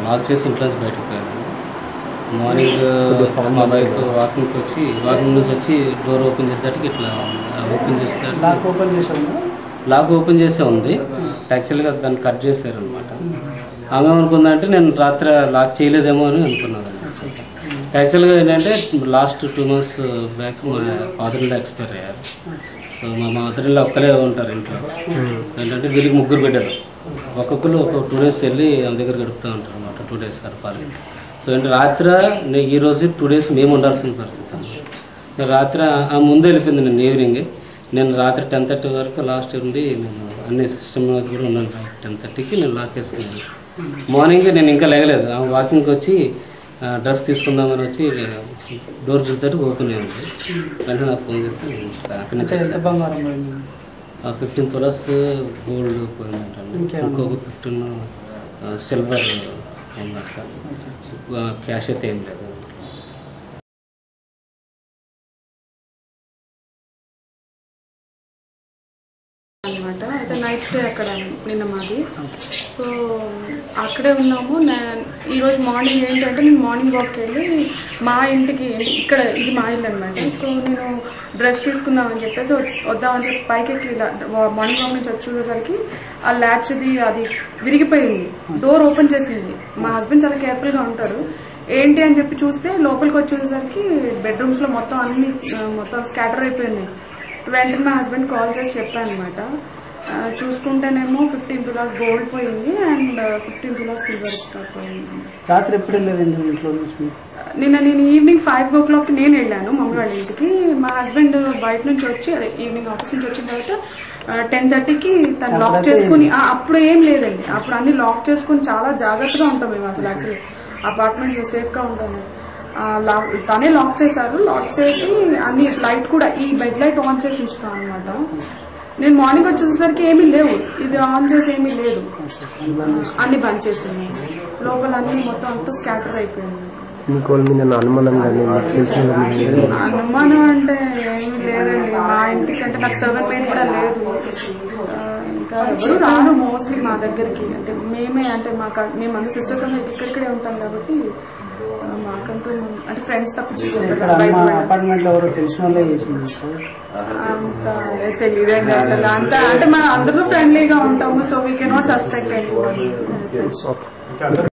Lock చేసి ఇంట్లో నుంచి బయటకు పోయాను మార్నింగ్ మా వైఫ్ వాకింగ్కి వచ్చి వాకింగ్ నుంచి వచ్చి డోర్ ఓపెన్ చేసేటట్టుకి ఇట్లా ఓపెన్ చేసేటట్టు లాక్ ఓపెన్ చేసాము లాక్ ఓపెన్ చేసే ఉంది యాక్చువల్గా దాన్ని కట్ చేశారు అనమాట ఆమె ఏమనుకుందంటే నేను రాత్రి లాక్ చేయలేదేమో అని అనుకున్నాను యాక్చువల్గా ఏంటంటే లాస్ట్ టూ మంత్స్ బ్యాక్ మా ఫాదర్ ఇల్లు ఎక్స్పైర్ అయ్యారు సో మా మదర్ ఇల్లు ఒక్కరే ఉంటారు ఇంట్లో ఏంటంటే వీళ్ళకి ముగ్గురు పెట్టారు ఒక్కొక్కరు ఒక టూ డేస్ వెళ్ళి ఆమె దగ్గర గడుపుతూ ఉంటారు అనమాట టూ డేస్ గడపాలి సో ఏంటి రాత్రి నే- ఈ రోజు టూ డేస్ మేము ఉండాల్సిన పరిస్థితి అన్నమాట. నేను రాత్రి ఆ ముందే వెళ్ళిపోయింది నేను ఈవినింగ్ నేను రాత్రి టెన్ థర్టీ వరకు లాస్ట్ ఉండి నేను అన్ని సిస్టమ్ కూడా ఉన్నాను టెన్ థర్టీకి నేను లాక్ వేసుకున్నాను మార్నింగ్ నేను ఇంకా లేగలేదు ఆ వాకింగ్కి వచ్చి డ్రెస్ తీసుకుందామని వచ్చి డోర్ చూసేటట్టు ఓపెన్ అయింది వెంటనే నాకు ఫోన్ చేస్తే నేను అక్కడి నుంచి ఎంత బంగారం పోయింది ఫిఫ్టీన్ తులస్ గోల్డ్ పోయిందంటండి ఇంకేమన్నా? ఇంకొక ఫిఫ్టీన్ సిల్వర్ ఉందంట క్యాష్ అయితే ఏం లేదు అనమాట అయితే నైట్ స్టే అక్కడ నిన్న మాది సో అక్కడే ఉన్నాము నే- ఈరోజు మార్నింగ్ ఏంటంటే నేను మార్నింగ్ వాక్కి వెళ్ళి మా ఇంటికి ఇక్కడ ఇది మా ఇల్లు అనమాట సో నేను డ్రెస్ తీసుకుందామని చెప్పేసి వచ్చి- వద్దామని చెప్పి పైకి ఎక్కి ఇలా వా- మార్నింగ్ వాక్ నుంచి వచ్చి చూసేసరికి ఆ ల్యాచ్ది అది విరిగిపోయింది డోర్ ఓపెన్ చేసింది మా హస్బెండ్ చాలా కేర్ఫుల్గా ఉంటాడు ఏంటి అని చెప్పి చూస్తే లోపలికి వచ్చి చూసేసరికి బెడ్రూమ్స్ లో మొత్తం అన్ని ఆ, మొత్తం స్కాటర్ అయిపోయింది వెంటనే మా హస్బెండ్ కాల్ చేసి చెప్పాను అనమాట చూసుకుంటేనేమో ఫిఫ్టీన్ తులాస్ గోల్డ్ పోయింది అండ్ ఫిఫ్టీన్ తులాస్ సిల్వర్ పోయింది రాత్రి ఎప్పుడు వెళ్ళేదండి ఇంట్లో నుంచి మీరు? నిన్న నేను ఈవినింగ్ ఫైవ్ ఓ క్లాక్ నేను వెళ్ళాను మమ్మీ వాళ్ళ ఇంటికి మా హస్బెండ్ బయట నుంచి వచ్చి అదే ఈవినింగ్ ఆఫీస్ నుంచి వచ్చిన తర్వాత టెన్ థర్టీకి తను లాక్ అప్పుడైతే చేసుకుని ఆ, అప్పుడు ఏం లేదండి అప్పుడు అన్ని లాక్ చేసుకుని చాలా జాగ్రత్తగా ఉంటాం మేము అసలు యాక్చువల్లీ అపార్ట్మెంట్స్ సేఫ్ గా ఉంటాము ఆ, లా- తనే లాక్ చేశారు లాక్ చేసి అన్ని లైట్ కూడా ఈ బెడ్ లైట్ ఆన్ చేసి ఉంచుతాం అనమాట నేను మార్నింగ్ వచ్చేసరికి ఏమీ లేవు ఇది ఆన్ చేసి ఏమీ లేదు ఆ, అన్ని బంద్ చేసింది లోపల అన్ని మొత్తం అంతా స్కాటర్ అయిపోయింది మీకు వాళ్ళ మీద అనుమానం కానీ మీకు తెలిసిన వాళ్ళ మీద కానీ అనుమానం అంటే ఏమీ లేదండి మా ఇంటికంటే నాకు సర్వెంట్ మెయిన్ కూడా లేదు ఆ, ఇంకా ఎవరు రాను మోస్ట్లీ మా దగ్గరికి అంటే మేమే అంటే మా మేము అందరు సిస్టర్స్ అందరూ ఇక్కడిక్కడే ఉంటాం కాబట్టి ఆ, మాకంటూ అంటే ఫ్రెండ్స్ ఇక్కడ తప్పించుకుంటారు అమ్మ అపార్ట్మెంట్ లో ఎవరో తెలిసిన వాళ్ళే చేసింది సార్. అంత తెలియదండి అసలు అంత అంటే మనం అందరూ ఫ్రెండ్లీగా ఉంటాము సో వీ కెనాట్ సస్పెక్ట్ అండి